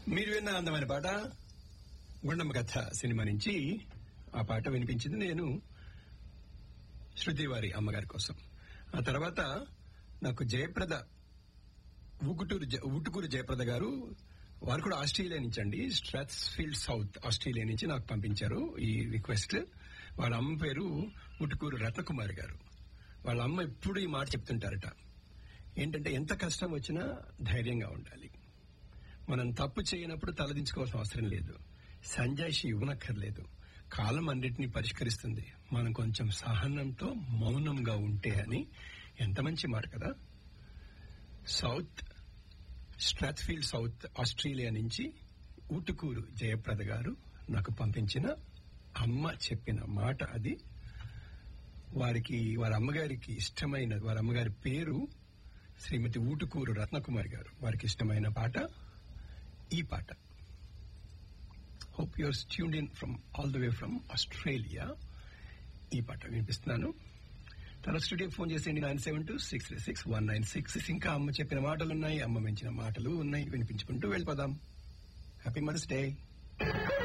మీరు విన్న అందమైన పాట గుండమ్మ కథ సినిమా నుంచి ఆ పాట వినిపించింది నేను శృతి వారి అమ్మగారి కోసం ఆ తర్వాత నాకు జయప్రద ఊగుటూరు జ- ఊటుకూరు జయప్రద గారు వారు కూడా ఆస్ట్రేలియా నుంచి అండి స్ట్రాట్స్ ఫీల్డ్ సౌత్ ఆస్ట్రేలియా నుంచి నాకు పంపించారు ఈ రిక్వెస్ట్ వాళ్ళ అమ్మ పేరు ఊటుకూరు రత్నకుమారి గారు వాళ్ళ అమ్మ ఎప్పుడు ఈ మాట చెప్తుంటారట ఏంటంటే ఎంత కష్టం వచ్చినా ధైర్యంగా ఉండాలి మనం తప్పు చేయనప్పుడు తలదించుకోవాల్సిన అవసరం లేదు సంజాయిషి ఇవ్వనక్కర్లేదు కాలం అన్నిటినీ పరిష్కరిస్తుంది మనం కొంచెం సహనంతో మౌనంగా ఉంటే అని ఎంత మంచి మాట కదా సౌత్ స్ట్రాత్ఫీల్డ్ సౌత్ ఆస్ట్రేలియా నుంచి ఊటుకూరు జయప్రద గారు నాకు పంపించిన అమ్మ చెప్పిన మాట అది వారికి వారి అమ్మగారికి ఇష్టమైన వారి అమ్మగారి పేరు శ్రీమతి ఊటుకూరు రత్నకుమారి గారు వారికి ఇష్టమైన పాట ఈ పాట hope your tuned in from all the way from Australia ఈ పాట వినిపిస్తున్నాను తన స్టూడియోకి ఫోన్ చేసేయండి nine seven two six three six one nine six ఇంకా అమ్మ చెప్పిన మాటలు ఉన్నాయి అమ్మ మెంచిన మాటలు ఉన్నాయి వినిపించుకుంటూ వెళ్ళిపోదాం హ్యాపీ మదర్స్ డే